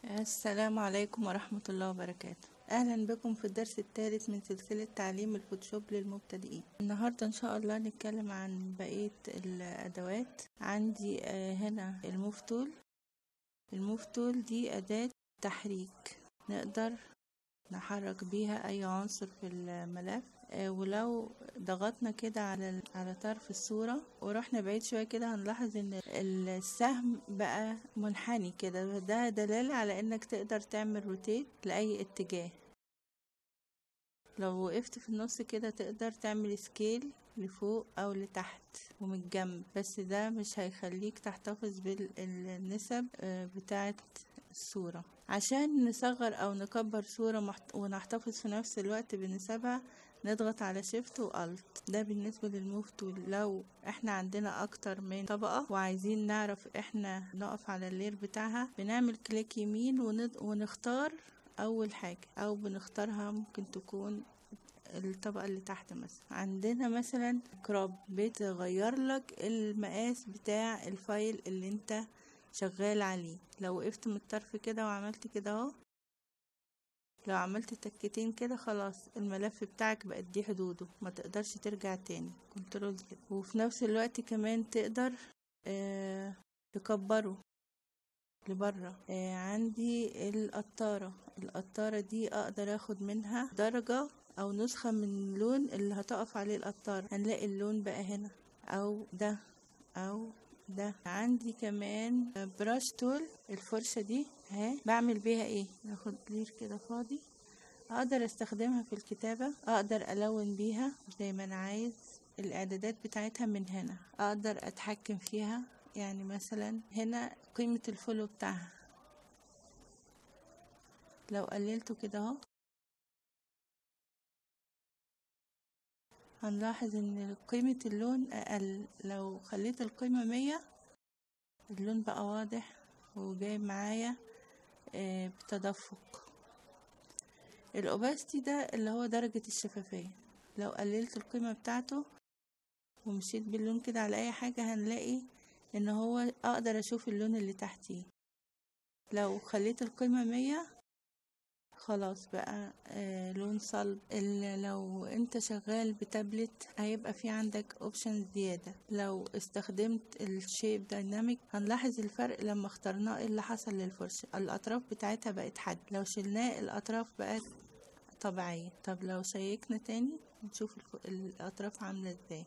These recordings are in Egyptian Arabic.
السلام عليكم ورحمة الله وبركاته أهلا بكم في الدرس الثالث من سلسلة تعليم الفوتوشوب للمبتدئين النهاردة إن شاء الله نتكلم عن بقية الأدوات عندي آه، هنا الموف تول الموف تول دي أداة تحريك نقدر نحرك بيها أي عنصر في الملف آه، ولو ضغطنا كده على على طرف الصورة ورحنا بعيد شوية كده هنلاحظ ان السهم بقى منحني كده ده دلالة على انك تقدر تعمل روتيت لأي اتجاه لو وقفت في النص كده تقدر تعمل سكيل لفوق او لتحت ومن الجنب بس ده مش هيخليك تحتفظ بالنسب آه، بتاعة الصورة عشان نصغر او نكبر صورة محت... ونحتفظ في نفس الوقت بنسبها نضغط على شيفت والت ده بالنسبة للموف تول لو احنا عندنا اكتر من طبقة وعايزين نعرف احنا نقف على اللير بتاعها بنعمل كليك يمين وند... ونختار اول حاجة او بنختارها ممكن تكون الطبقة اللي تحت مثلا عندنا مثلا كراب بتغير لك المقاس بتاع الفايل اللي انت شغال عليه لو وقفت من الطرف كده وعملت كده اهو لو عملت تكتين كده خلاص الملف بتاعك بقت دي حدوده ما تقدرش ترجع تاني كنترول كده وفي نفس الوقت كمان تقدر آه تكبره لبره آه عندي القطارة القطارة دي اقدر اخد منها درجة او نسخة من اللون اللي هتقف عليه القطارة هنلاقي اللون بقى هنا او ده او ده عندي كمان براش تول الفرشة دي اهي بعمل بيها ايه ناخد لير كده فاضي اقدر استخدمها في الكتابة اقدر الون بيها زي ما انا عايز الاعدادات بتاعتها من هنا اقدر اتحكم فيها يعني مثلا هنا قيمة الفولو بتاعها لو قللته كده اهو هنلاحظ ان قيمة اللون اقل لو خليت القيمة مية اللون بقى واضح وجايب معايا آه، بتدفق الاوباستي ده اللي هو درجة الشفافية لو قللت القيمة بتاعته ومشيت باللون كده على اي حاجة هنلاقي ان هو اقدر اشوف اللون اللي تحتيه لو خليت القيمة مية خلاص بقى آه لون صلب ال- لو انت شغال بتابلت هيبقى في عندك اوبشن زيادة لو استخدمت الشيب دايناميك هنلاحظ الفرق لما اخترناه ايه اللي حصل للفرشة الاطراف بتاعتها بقت حد لو شلناه الاطراف بقت طبيعية طب لو شيكنا تاني نشوف الف- الاطراف عاملة ازاي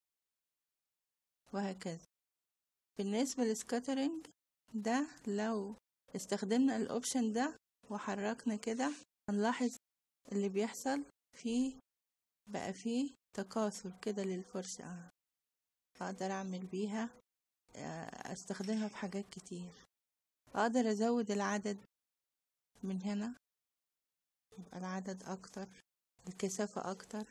وهكذا بالنسبة للسكاترينج ده لو استخدمنا الاوبشن ده وحركنا كده هنلاحظ اللي بيحصل فيه بقى فيه تكاثر كده للفرشة آه. اقدر اعمل بيها آه، استخدمها في حاجات كتير اقدر ازود العدد من هنا يبقى العدد اكتر الكثافة اكتر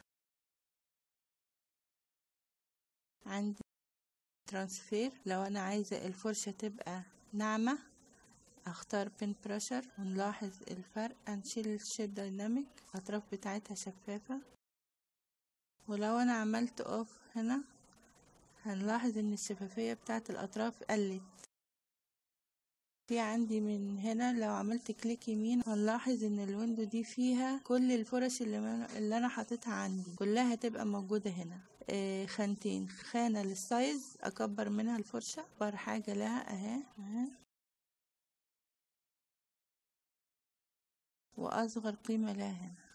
عندي ترانسفير لو انا عايزة الفرشة تبقى ناعمة اختار بين بريشر ونلاحظ الفرق هنشيل الشيب دايناميك الاطراف بتاعتها شفافة ولو انا عملت اوف هنا هنلاحظ ان الشفافية بتاعت الاطراف قلت في عندي من هنا لو عملت كليك يمين هنلاحظ ان الويندو دي فيها كل الفرش اللي, من اللي انا حاططها عندي كلها هتبقى موجودة هنا آه خانتين خانة للسايز اكبر منها الفرشة اكبر حاجة لها اهي اهي وأصغر قيمة لها هنا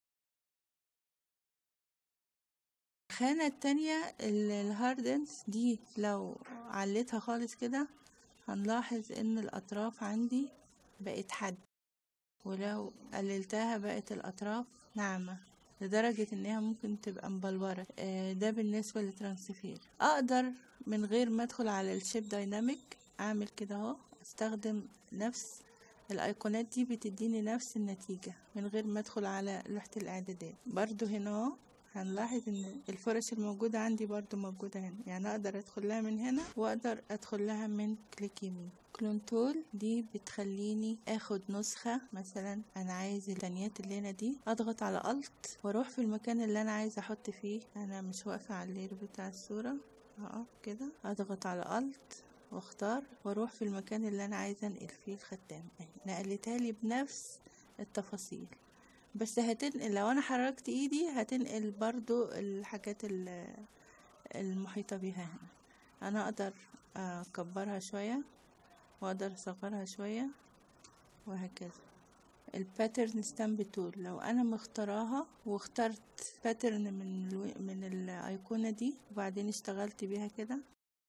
الخانة التانية ال- الهاردنس دي لو عليتها خالص كده هنلاحظ ان الأطراف عندي بقت حد ولو قللتها بقت الأطراف ناعمة لدرجة انها ممكن تبقى مبلورة آه، ده بالنسبة للترانسفير اقدر من غير ما ادخل على الشيب دايناميك اعمل كده اهو استخدم نفس الايقونات دي بتديني نفس النتيجة من غير ما ادخل على لوحة الاعدادات برضو هنا اهو هنلاحظ ان الفرش الموجودة عندي برضو موجودة هنا يعني اقدر ادخل لها من هنا واقدر ادخل لها من كليك يمين كلون تول دي بتخليني اخد نسخة مثلا انا عايز الثانيات اللي هنا دي اضغط على الت واروح في المكان اللي انا عايزة احط فيه انا مش واقفة على اللير بتاع الصورة هقف كده اضغط على الت واختار واروح في المكان اللي انا عايزه انقل فيه الختام اهي نقلتها لي بنفس التفاصيل بس هتنقل لو انا حركت ايدي هتنقل برضو الحاجات ال- المحيطة بيها هنا انا اقدر اكبرها شوية واقدر اصغرها شوية وهكذا الباترن ستامب تول لو انا مختاراها واخترت باترن من الو... من الايقونة دي وبعدين اشتغلت بيها كده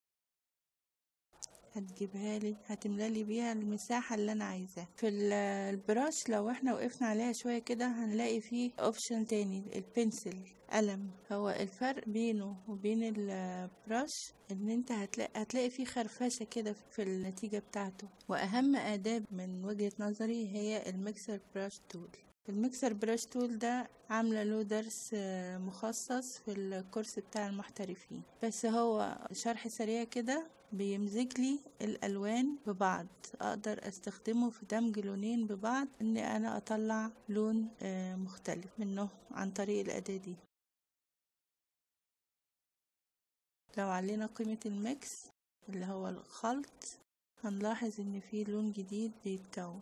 هتجيبها لي هتملى لي بيها المساحة اللي انا عايزاها في ال- البراش لو احنا وقفنا عليها شوية كده هنلاقي فيه اوبشن تاني البنسل قلم هو الفرق بينه وبين البراش ان انت هتلاقي هتلاقي فيه خرفشة كده في النتيجة بتاعته واهم اداة من وجهة نظري هي الميكسر براش تول الميكسر براش تول ده عاملة له درس آه، مخصص في الكورس بتاع المحترفين بس هو شرح سريع كده بيمزج لي الالوان ببعض اقدر استخدمه في دمج لونين ببعض ان انا اطلع لون آه، مختلف منه عن طريق الاداة دي لو علينا قيمة الميكس اللي هو الخلط هنلاحظ ان في لون جديد بيتكون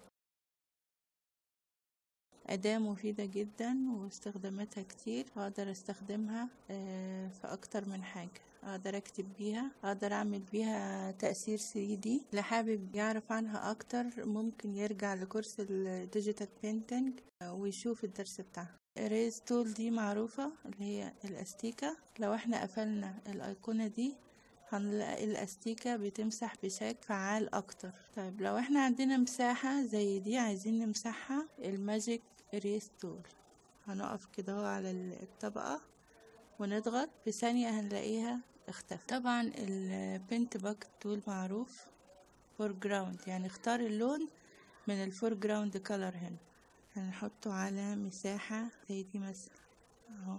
أداة مفيدة جدا واستخداماتها كتير أقدر استخدمها آه، في أكتر من حاجة أقدر أكتب بيها أقدر أعمل بيها تأثير 3D اللي حابب يعرف عنها أكتر ممكن يرجع لكورس الديجيتال بينتنج ويشوف الدرس بتاعها الريز تول دي معروفة اللي هي الأستيكة لو احنا قفلنا الأيقونة دي هنلاقي الأستيكة بتمسح بشكل فعال أكتر طيب لو احنا عندنا مساحة زي دي عايزين نمسحها الماجيك ريس تول هنقف كده اهو على الطبقة ونضغط في ثانية هنلاقيها اختفت طبعا البنت باك تول معروف فور جراوند يعني اختار اللون من الفور جراوند كولر هنا هنحطه على مساحة زي دي مثلا اهو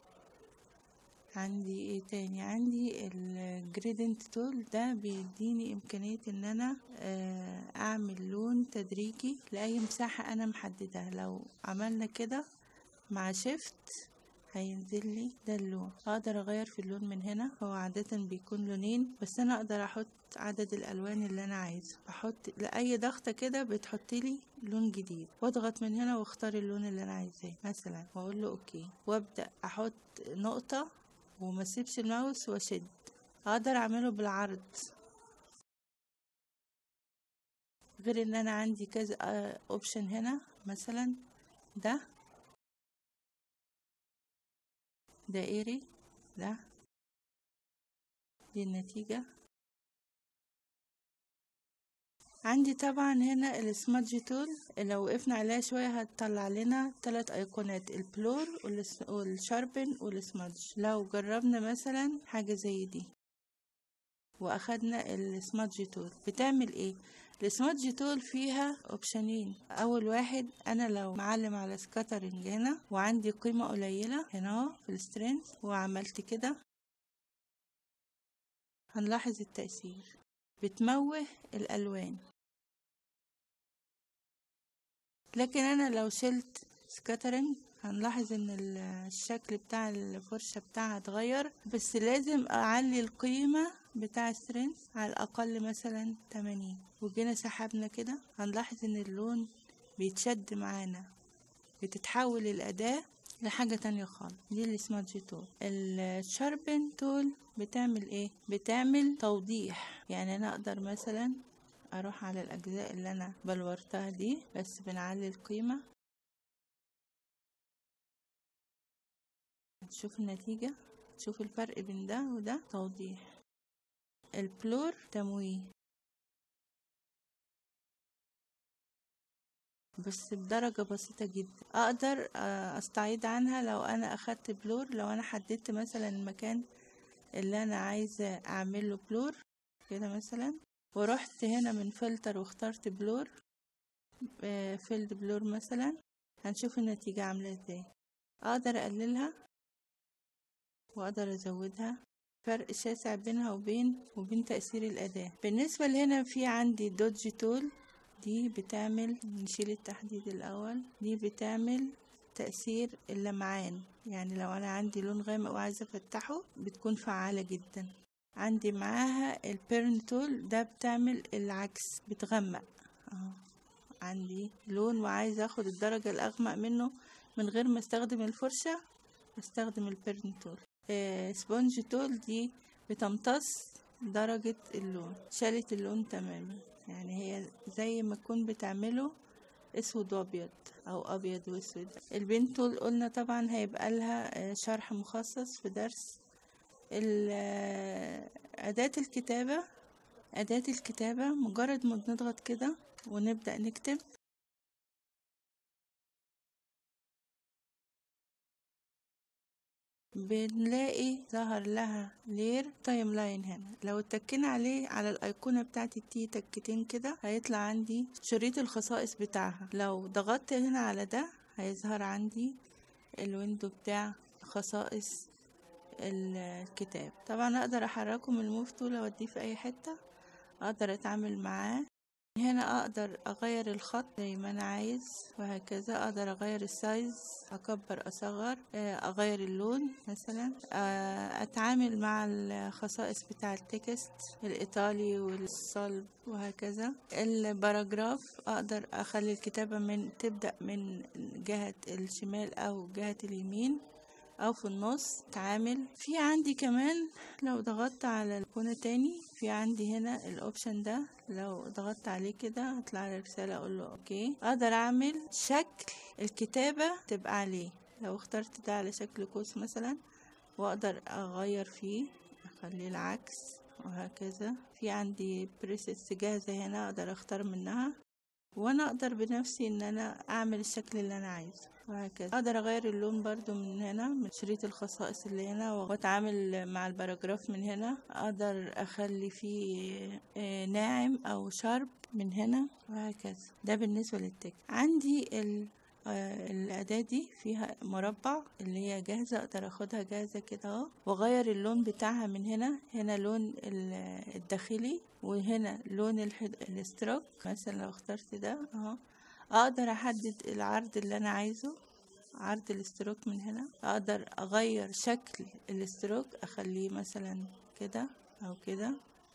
عندي ايه تاني عندي الجريدنت تول ده بيديني امكانية ان انا آه، اعمل لون تدريجي لاي مساحة انا محددها لو عملنا كده مع شيفت هينزل لي ده اللون اقدر اغير في اللون من هنا هو عادة بيكون لونين بس انا اقدر احط عدد الالوان اللي انا عايزه بحط لاي ضغطة كده بتحط لي لون جديد واضغط من هنا واختار اللون اللي انا عايزاه مثلا واقول له اوكي وابدا احط نقطة وما اسيبش الماوس واشد اقدر اعمله بالعرض غير ان انا عندي كذا اوبشن هنا مثلا ده دائري ده دي النتيجة عندي طبعا هنا السمادج تول لو وقفنا عليها شوية هتطلع لنا ثلاث ايقونات البلور والس- والشاربن والسمادج لو جربنا مثلا حاجة زي دي واخدنا السمادج تول بتعمل ايه السمادج تول فيها اوبشنين اول واحد انا لو معلم على سكاترنج هنا وعندي قيمة قليلة هنا اهو في السترينث وعملت كده هنلاحظ التأثير بتموه الالوان لكن انا لو شلت سكاترنج هنلاحظ ان ال- الشكل بتاع الفرشة بتاعها اتغير بس لازم اعلي القيمة بتاع سترينث على الاقل مثلا 80 وجينا سحبنا كده هنلاحظ ان اللون بيتشد معانا بتتحول الاداة لحاجة تانية خالص دي السمادج تول الشاربن تول بتعمل ايه بتعمل توضيح يعني انا اقدر مثلا اروح على الاجزاء اللي انا بلورتها دي بس بنعلي القيمة تشوف النتيجة تشوف الفرق بين ده وده توضيح البلور تمويه بس بدرجة بسيطة جدا اقدر آه، استعيد عنها لو انا اخدت بلور لو انا حددت مثلا المكان اللي انا عايزة اعمله بلور كده مثلا ورحت هنا من فلتر واخترت بلور فيلد بلور مثلا هنشوف النتيجة عاملة ازاي اقدر اقللها واقدر ازودها فرق شاسع بينها وبين وبين تأثير الأداة بالنسبة لهنا في عندي دوج تول دي بتعمل نشيل التحديد الأول دي بتعمل تأثير اللمعان يعني لو أنا عندي لون غامق وعايزة أفتحه بتكون فعالة جدا عندي معاها البيرن تول ده بتعمل العكس بتغمق اهو عندي لون وعايزة اخد الدرجة الاغمق منه من غير ما استخدم الفرشة بستخدم البيرن تول آه سبونج تول دي بتمتص درجة اللون شالت اللون تماما يعني هي زي ما تكون بتعمله اسود وابيض او ابيض واسود البين تول قلنا طبعا هيبقى لها شرح مخصص في درس أداة الكتابة أداة الكتابة مجرد ما بنضغط كده ونبدأ نكتب بنلاقي ظهر لها لير تايم لاين هنا لو اتكينا عليه على الايقونه بتاعت التي تكتين كده هيطلع عندي شريط الخصائص بتاعها لو ضغطت هنا على ده هيظهر عندي الويندو بتاع خصائص الكتاب طبعا اقدر احركه من الموف تول اوديه في اي حته اقدر اتعامل معاه هنا اقدر اغير الخط زي ما انا عايز وهكذا اقدر اغير السايز اكبر اصغر اغير اللون مثلا اتعامل مع الخصائص بتاع التكست الايطالي والصلب وهكذا الباراجراف اقدر اخلي الكتابة من تبدأ من جهة الشمال او جهة اليمين او في النص تعامل في عندي كمان لو ضغطت على الكونة تاني في عندي هنا الاوبشن ده لو ضغطت عليه كده هطلع لي رسالة اقول له اوكي اقدر اعمل شكل الكتابة تبقى عليه لو اخترت ده على شكل قوس مثلا واقدر اغير فيه اخليه العكس وهكذا في عندي بريسيتس جاهزة هنا اقدر اختار منها وانا اقدر بنفسي ان انا اعمل الشكل اللي انا عايزه وهكذا اقدر اغير اللون برضو من هنا من شريط الخصائص اللي هنا واتعامل مع الباراجراف من هنا اقدر اخلي فيه ناعم او شارب من هنا وهكذا ده بالنسبة للتكست عندي ال الأداة دي فيها مربع اللي هي جاهزة أقدر أخدها جاهزة كده أهو وأغير اللون بتاعها من هنا هنا لون الداخلي وهنا لون الاستروك مثلا لو اخترت ده أهو أقدر أحدد العرض اللي أنا عايزه عرض الاستروك من هنا أقدر أغير شكل الاستروك أخليه مثلا كده أو كده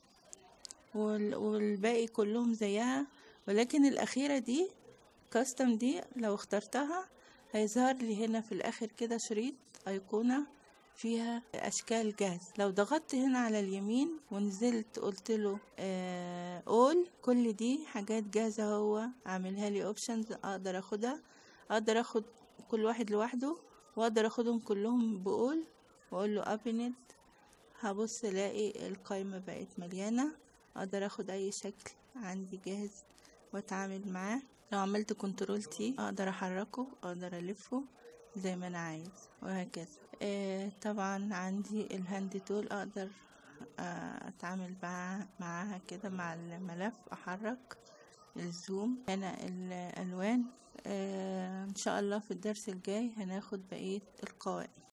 والباقي كلهم زيها ولكن الأخيرة دي كاستم دي لو اخترتها هيظهر لي هنا في الاخر كده شريط ايقونة فيها اشكال جاهزة لو ضغطت هنا على اليمين ونزلت قلت له اول كل دي حاجات جاهزة هو عاملها لي اوبشنز اقدر اخدها اقدر اخد كل واحد لوحده واقدر اخدهم كلهم بقول واقول له ابنت هبص الاقي القايمة بقت مليانة اقدر اخد اي شكل عندي جاهز واتعامل معاه لو عملت كنترول تي اقدر احركه اقدر الفه زي ما انا عايز وهكذا آه طبعا عندي الهاند تول اقدر آه اتعامل مع معاها كده مع الملف احرك الزوم هنا الالوان آه ان شاء الله في الدرس الجاي هناخد بقية القوائم